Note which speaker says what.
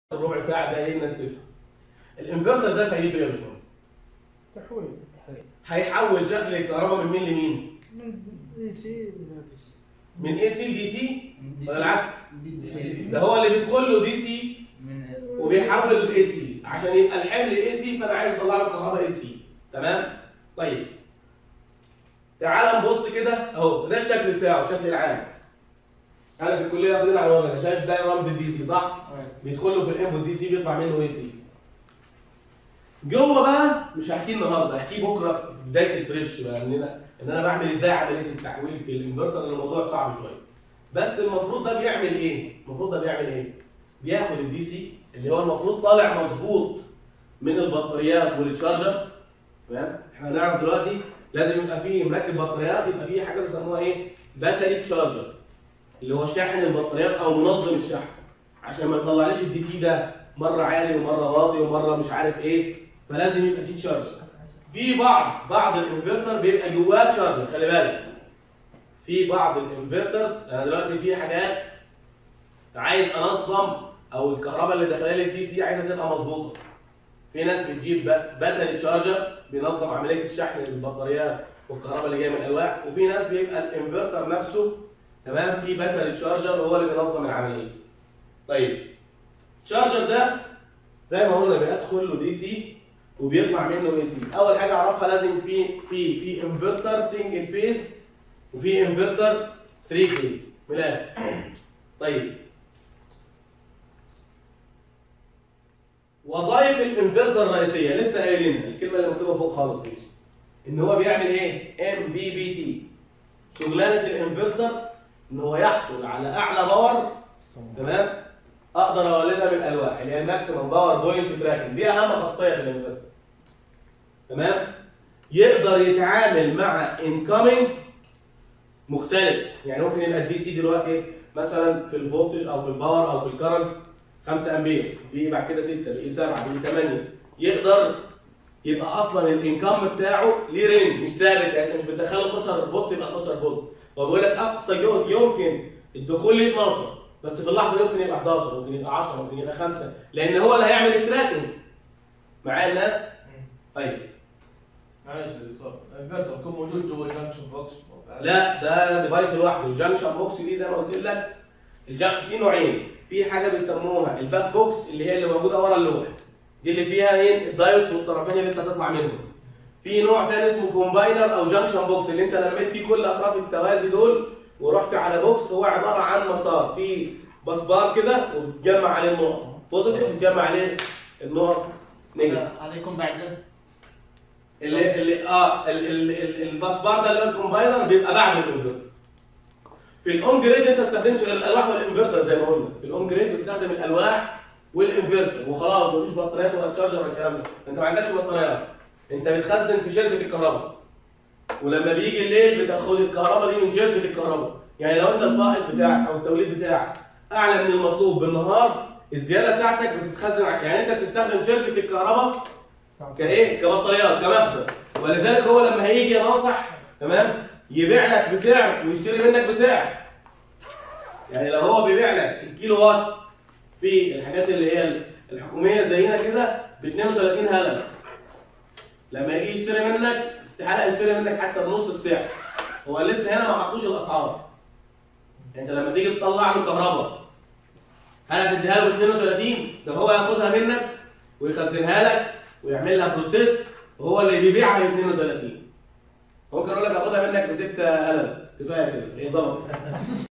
Speaker 1: ربع ساعه ده ايه الناس تفهم الانفرتر ده فايدته ايه يا باشمهندس
Speaker 2: تحويل
Speaker 3: تحويل
Speaker 1: هيحول شكل الكهرباء من مين لمين
Speaker 2: من اي سي الى بي سي
Speaker 1: من اي سي لدي سي
Speaker 3: دي
Speaker 1: ولا
Speaker 3: سي.
Speaker 1: العكس
Speaker 3: دي سي
Speaker 1: ده هو اللي بيدخل له دي سي
Speaker 3: من
Speaker 1: وبيحول لاي سي عشان يبقى الحمل اي سي فانا عايز اطلع له كهرباء اي سي تمام طيب تعال نبص كده اهو ده الشكل بتاعه الشكل العام انا في الكليه واخدين على الوضع ده شايف ده رمز الدي سي صح بيدخل له في الانبوت دي سي بيطلع منه اي سي جوه بقى مش هحكيه النهارده هحكيه بكره في بدايه الفريش بقى ان انا ان انا بعمل ازاي عمليه التحويل في الانفرتر لان الموضوع صعب شويه بس المفروض ده بيعمل ايه المفروض ده بيعمل ايه بياخد الدي سي اللي هو المفروض طالع مظبوط من البطاريات والتشارجر تمام احنا هنعرف دلوقتي لازم يبقى فيه مركب بطاريات يبقى فيه حاجه بيسموها ايه باتري تشارجر اللي هو شاحن البطاريات او منظم الشحن عشان ما يطلعليش الدي سي ده مره عالي ومره واطي ومره مش عارف ايه فلازم يبقى فيه تشارجر في بعض بعض الانفرتر بيبقى جواه تشارجر خلي بالك في بعض الانفرترز انا دلوقتي في حاجات عايز انظم او الكهرباء اللي داخله لي الدي سي عايزه تبقى مظبوطه في ناس بتجيب باتري تشارجر بينظم عمليه الشحن للبطاريات والكهرباء اللي جايه من الالواح وفي ناس بيبقى الانفرتر نفسه تمام في باتري تشارجر هو اللي بينظم العمليه طيب الشارجر ده زي ما قلنا بيدخل له دي سي وبيطلع منه اي سي اول حاجه اعرفها لازم في في في انفرتر سنجل فيز وفي انفرتر 3 فيز من الاخر طيب وظائف الانفرتر الرئيسيه لسه قايلينها الكلمه اللي مكتوبه فوق خالص دي ان هو بيعمل ايه ام بي بي تي شغلانه الانفرتر ان هو يحصل على اعلى باور تمام اقدر اولدها من الالواح اللي هي الماكسيمم باور بوينت تراكنج دي اهم خاصيه في الانفرتر تمام يقدر يتعامل مع انكمنج مختلف يعني ممكن يبقى الدي سي دلوقتي مثلا في الفولتج او في الباور او في الكرنت 5 امبير بيجي بعد كده 6 بيجي 7 بيجي 8 يقدر يبقى اصلا الانكم بتاعه ليه رينج مش ثابت يعني انت مش بتدخله 12 فولت يبقى 12 فولت هو بيقول لك اقصى جهد يمكن الدخول ليه 12 بس في اللحظه دي ممكن يبقى 11 ممكن يبقى 10 ممكن يبقى 5 لان هو اللي هيعمل التراكنج معايا الناس طيب
Speaker 4: معلش يا دكتور الانفرتر يكون موجود جوا الجنكشن بوكس
Speaker 1: لا ده ديفايس لوحده الجنكشن بوكس دي زي ما قلت لك الجن... في نوعين في حاجه بيسموها الباك بوكس اللي هي اللي موجوده ورا اللوح دي اللي فيها ايه الدايودز والطرفين اللي انت هتطلع منهم في نوع تاني اسمه كومباينر او جنكشن بوكس اللي انت لميت فيه كل اطراف التوازي دول ورحت على بوكس هو عباره عن مسار فيه بسبار كده وبتجمع عليه النقط بوزيتيف وتجمع عليه النقط نيجاتيف
Speaker 3: هذا يكون بعد
Speaker 1: اللي اللي اه ال- ال- ال- البسبار ده اللي هو الكومباينر بيبقى بعد الانفرتر في الاون جريد انت ما بتستخدمش غير الالواح والانفرتر زي ما قلنا في الاون جريد بتستخدم الالواح والانفرتر وخلاص مفيش بطاريات ولا تشارجر ولا الكلام ده انت ما عندكش بطاريات انت بتخزن في شركه الكهرباء ولما بيجي الليل بتاخد الكهرباء دي من شركه الكهرباء يعني لو انت الفائض بتاعك او التوليد بتاعك اعلى من المطلوب بالنهار الزياده بتاعتك بتتخزن ع- يعني انت بتستخدم شركه الكهرباء كايه كبطاريات كمخزن ولذلك هو لما هيجي ينصح تمام يبيع لك بسعر ويشتري منك بسعر يعني لو هو بيبيع لك الكيلو وات في الحاجات اللي هي الحكوميه زينا كده ب 32 هلم لما يجي يشتري منك استحاله يشتري منك حتى بنص السعر هو لسه هنا ما حطوش الاسعار انت لما تيجي تطلع له كهرباء هل هتديها له ب 32 ده هو ياخدها منك ويخزنها لك ويعمل لها بروسيس وهو اللي بيبيعها ب 32 ممكن اقول لك اخدها منك ب 6 قلم كفايه كده هي ظبطت